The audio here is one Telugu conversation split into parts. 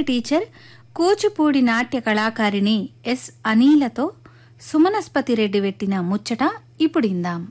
టీచర్ కూచిపూడి నాట్య కళాకారిణి ఎస్ అనిలతో సుమనస్పతి రెడ్డి పెట్టిన ముచ్చట ఇప్పుడిందాం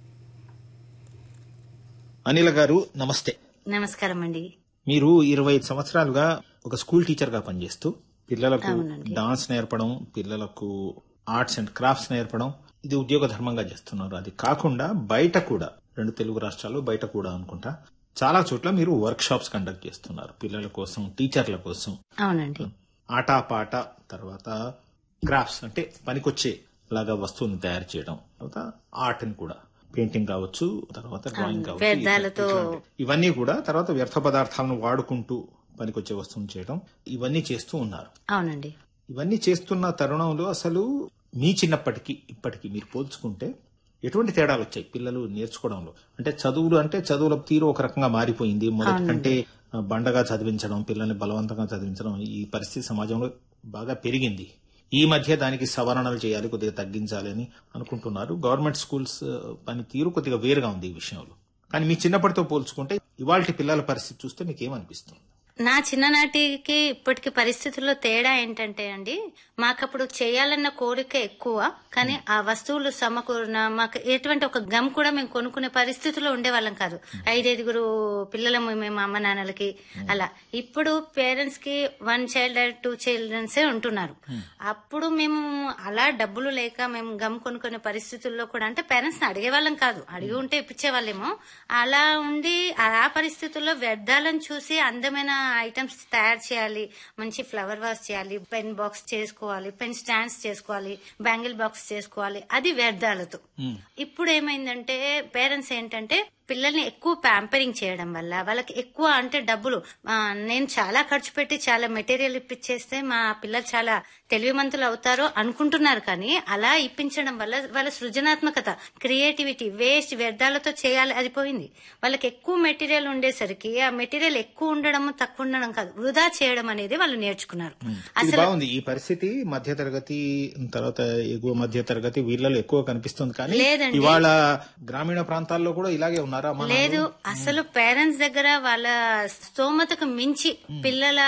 అనిల గారు నమస్తే నమస్కారం అండి మీరు ఇరవై ఐదు సంవత్సరాలుగా ఒక స్కూల్ టీచర్ గా పనిచేస్తూ పిల్లలకు డాన్స్ నేర్పడం పిల్లలకు ఆర్ట్స్ అండ్ క్రాఫ్ట్స్ నేర్పడం ఇది ఉద్యోగ ధర్మంగా చేస్తున్నారు అది కాకుండా బయట కూడా రెండు తెలుగు రాష్ట్రాల్లో బయట కూడా అనుకుంటా చాలా చోట్ల మీరు వర్క్ షాప్స్ కండక్ట్ చేస్తున్నారు పిల్లల కోసం టీచర్ల కోసం అవునండి ఆట పాట తర్వాత క్రాఫ్ట్స్ అంటే పనికొచ్చే లాగా వస్తువుని తయారు చేయడం తర్వాత ఆర్ట్ ని కూడా పెయింటింగ్ కావచ్చు తర్వాత డ్రాయింగ్ కావచ్చు వ్యర్థాలతో- ఇట్లా- ఇట్లాంటి- ఇవన్నీ కూడా తర్వాత వ్యర్థ పదార్థాలను వాడుకుంటూ పనికొచ్చే వస్తువుని చేయడం ఇవన్నీ చేస్తూ ఉన్నారు అవునండి ఇవన్నీ చేస్తున్న తరుణంలో అసలు మీ చిన్నప్పటికి ఇప్పటికి మీరు పోల్చుకుంటే ఎటువంటి తేడాలు వచ్చాయి పిల్లలు నేర్చుకోవడంలో అంటే చదువులు అంటే చదువుల తీరు ఒక రకంగా మారిపోయింది మొదటి కంటే ఆ, బండగా చదివించడం పిల్లల్ని బలవంతంగా చదివించడం ఈ పరిస్థితి సమాజంలో బాగా పెరిగింది ఈ మధ్య దానికి సవరణలు చేయాలి కొద్దిగా తగ్గించాలి అని అనుకుంటున్నారు గవర్నమెంట్ స్కూల్స్ ఆ, పని తీరు కొద్దిగా వేరుగా ఉంది ఈ విషయంలో కానీ మీ చిన్నప్పటితో పోల్చుకుంటే ఇవాళ పిల్లల పరిస్థితి చూస్తే మీకు ఏమనిపిస్తుంది నా చిన్ననాటికి ఇప్పటికి పరిస్థితుల్లో తేడా ఏంటంటే అండి మాకప్పుడు చేయాలన్న కోరిక ఎక్కువ కానీ ఆ వస్తువులు సమకూరిన మాకు ఎటువంటి ఒక గమ్ కూడా మేము కొనుక్కునే పరిస్థితుల్లో ఉండేవాళ్ళం కాదు ఐదైదుగురు పిల్లలము మేము అమ్మ నాన్నలకి అలా ఇప్పుడు పేరెంట్స్ కి వన్ చైల్డ్ టూ చిల్డ్రన్సే ఉంటున్నారు అప్పుడు మేము అలా డబ్బులు లేక మేము గమ్ కొనుక్కునే పరిస్థితుల్లో కూడా అంటే పేరెంట్స్ ని అడిగేవాళ్ళం కాదు అడిగి ఉంటే ఇప్పించేవాళ్ళేమో అలా ఉండి ఆ పరిస్థితుల్లో వ్యర్థాలను చూసి అందమైన ఐటమ్స్ తయారు చేయాలి మంచి ఫ్లవర్ వాష్ చేయాలి పెన్ బాక్స్ చేసుకోవాలి పెన్ స్టాండ్స్ చేసుకోవాలి బ్యాంగిల్ బాక్స్ చేసుకోవాలి అది వ్యర్థాలతో ఇప్పుడు ఏమైందంటే పేరెంట్స్ ఏంటంటే పిల్లల్ని ఎక్కువ ప్యాంపరింగ్ చేయడం వల్ల వాళ్ళకి ఎక్కువ అంటే డబ్బులు ఆ, నేను చాలా ఖర్చు పెట్టి చాలా మెటీరియల్ ఇప్పించేస్తే మా పిల్లలు చాలా తెలివిమంతులు అవుతారో అనుకుంటున్నారు కానీ అలా ఇప్పించడం వల్ల వాళ్ళ సృజనాత్మకత క్రియేటివిటీ వేస్ట్ వ్యర్థాలతో చేయాలి అది పోయింది వాళ్ళకి ఎక్కువ మెటీరియల్ ఉండేసరికి ఆ మెటీరియల్ ఎక్కువ ఉండడం తక్కువ ఉండడం కాదు వృధా చేయడం అనేది వాళ్ళు నేర్చుకున్నారు ఇది బాగుంది ఈ పరిస్థితి మధ్య తరగతి తర్వాత ఎగువ మధ్య తరగతి వీళ్ళలో ఎక్కువ కనిపిస్తుంది కానీ లేదండి. ఇవాళ గ్రామీణ ప్రాంతాల్లో కూడా ఇలాగే ఉన్నారా మన లేదు అసలు పేరెంట్స్ దగ్గర వాళ్ళ స్తోమతకు మించి పిల్లల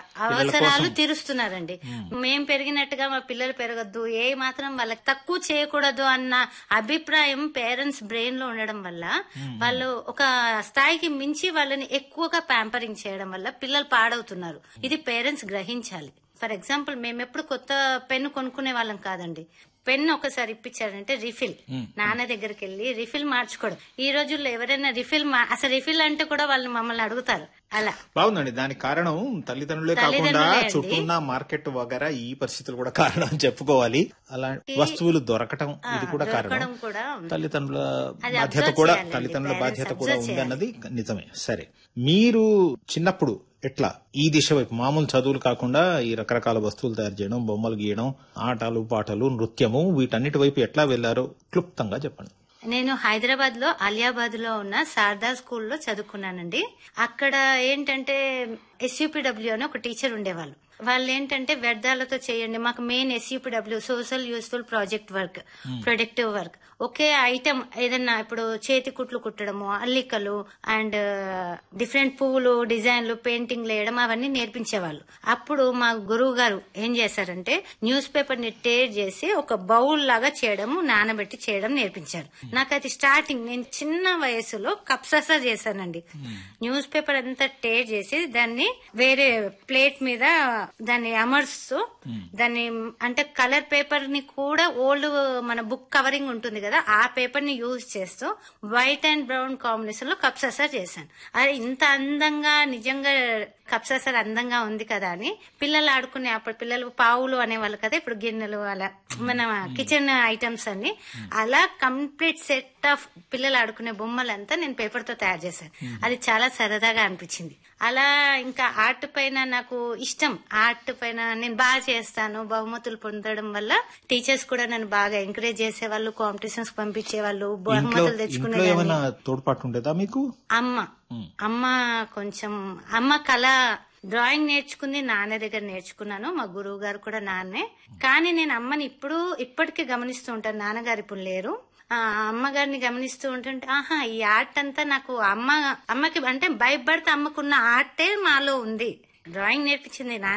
అవసరాలు తీరుస్తున్నారండి మేం పెరిగినట్టుగా మా పిల్లలు పెరగద్దు ఏ మాత్రం వాళ్ళకి తక్కువ చేయకూడదు అన్న అభిప్రాయం పేరెంట్స్ బ్రెయిన్ లో ఉండడం వల్ల వాళ్ళు ఒక స్థాయికి మించి వాళ్ళని ఎక్కువగా ప్యాంపరింగ్ చేయడం వల్ల పిల్లలు పాడవుతున్నారు ఇది పేరెంట్స్ గ్రహించాలి ఫర్ ఎగ్జాంపుల్ మేము ఎప్పుడు కొత్త పెన్ను కొనుక్కునే వాళ్ళం కాదండి పెన్ ఒకసారి ఇప్పించారంటే రిఫిల్ నాన్న దగ్గరికి వెళ్ళి రిఫిల్ మార్చుకోవడం ఈ రోజుల్లో ఎవరైనా రిఫిల్ మా- అసలు రిఫిల్ అంటే కూడా వాళ్ళు మమ్మల్ని అడుగుతారు అలా బాగుందండి దానికి కారణం తల్లిదండ్రులే కాకుండా తల్లిదండ్రులే అండి. చుట్టూ ఉన్న మార్కెట్ వగరా ఈ పరిస్థితులు కూడా కారణం అని చెప్పుకోవాలి అలా వస్తువులు దొరకటం ఇది కూడా కారణం దొరకడం కూడా ఉంది. తల్లిదండ్రుల అది బాధ్యత observe కూడా చేయాలండి. తల్లిదండ్రుల Parents బాధ్యత కూడా observe ఉంది అన్నది నిజమే సరే మీరు చిన్నప్పుడు ఎట్లా ఈ దిశ వైపు మామూలు చదువులు కాకుండా ఈ రకరకాల వస్తువులు తయారు చేయడం బొమ్మలు గీయడం ఆటలు పాటలు నృత్యము వీటన్నిటి వైపు ఎట్లా వెళ్లారో క్లుప్తంగా చెప్పండి నేను హైదరాబాద్ లో అలియాబాద్ లో ఉన్న శారదా స్కూల్లో చదువుకున్నానండి అక్కడ ఏంటంటే ఎస్యూపీడబ్ల్యూ అని ఒక టీచర్ ఉండేవాళ్ళు వాళ్ళు ఏంటంటే వ్యర్థాలతో చేయండి మాకు main SUPW social useful project work productive work ఒకే ఐటమ్ ఏదన్నా ఇప్పుడు చేతి కుట్లు కుట్టడము అల్లికలు అండ్ డిఫరెంట్ పువ్వులు డిజైన్లు పెయింటింగ్ వేయడం అవన్నీ నేర్పించేవాళ్ళు అప్పుడు మా గురువు గారు ఏం చేశారంటే న్యూస్ పేపర్ ని టేర్ చేసి ఒక బౌల్ లాగా చేయడం నానబెట్టి చేయడం నేర్పించారు నాకు అది స్టార్టింగ్ నేను చిన్న వయసులో కప్ససా చేశానండి న్యూస్ పేపర్ అంతా టేర్ చేసి దాన్ని వేరే ప్లేట్ మీద దాన్ని అమర్స్తూ దాన్ని అంటే కలర్ పేపర్ ని కూడా ఓల్డ్ మన బుక్ కవరింగ్ ఉంటుంది కదా ఆ పేపర్ ని యూజ్ చేస్తూ వైట్ అండ్ బ్రౌన్ కాంబినేషన్ లో కప్ససా చేశాను అది ఇంత అందంగా నిజంగా కప్ససర్ అందంగా ఉంది కదా అని పిల్లలు ఆడుకునే అప్పుడు పిల్లలు పావులు అనేవాళ్ళు కదా ఇప్పుడు గిన్నెలు అలా మన కిచెన్ ఐటమ్స్ అన్ని అలా కంప్లీట్ సెట్ ఆఫ్ పిల్లలు ఆడుకునే బొమ్మలంతా నేను పేపర్ తో తయారు చేశాను అది చాలా సరదాగా అనిపించింది అలా ఇంకా ఆర్ట్ పైన నాకు ఇష్టం ఆర్ట్ పైన నేను బాగా చేస్తాను బహుమతులు పొందడం వల్ల టీచర్స్ కూడా నన్ను బాగా ఎంకరేజ్ చేసేవాళ్ళు కాంపిటీషన్స్ పంపించేవాళ్ళు ఇంట్లో బహుమతులు ఇంట్లో తెచ్చుకునే ఏమైనా తోడ్పాటు ఉండేదా మీకు అమ్మ అమ్మ కొంచెం అమ్మ కళ డ్రాయింగ్ నేర్చుకుంది నాన్న దగ్గర నేర్చుకున్నాను మా గురువు గారు కూడా నాన్నే కానీ నేను అమ్మని ఇప్పుడు ఇప్పటికీ గమనిస్తూ ఉంటాను నాన్నగారు ఇప్పుడు లేరు ఆ అమ్మగారిని గమనిస్తూ ఉంటుంటే ఆహా ఈ ఆర్ట్ అంతా నాకు అమ్మ అమ్మకి అంటే భయపడితే అమ్మకున్న ఆర్టే మాలో ఉంది డ్రాయింగ్ నేర్పించింది నా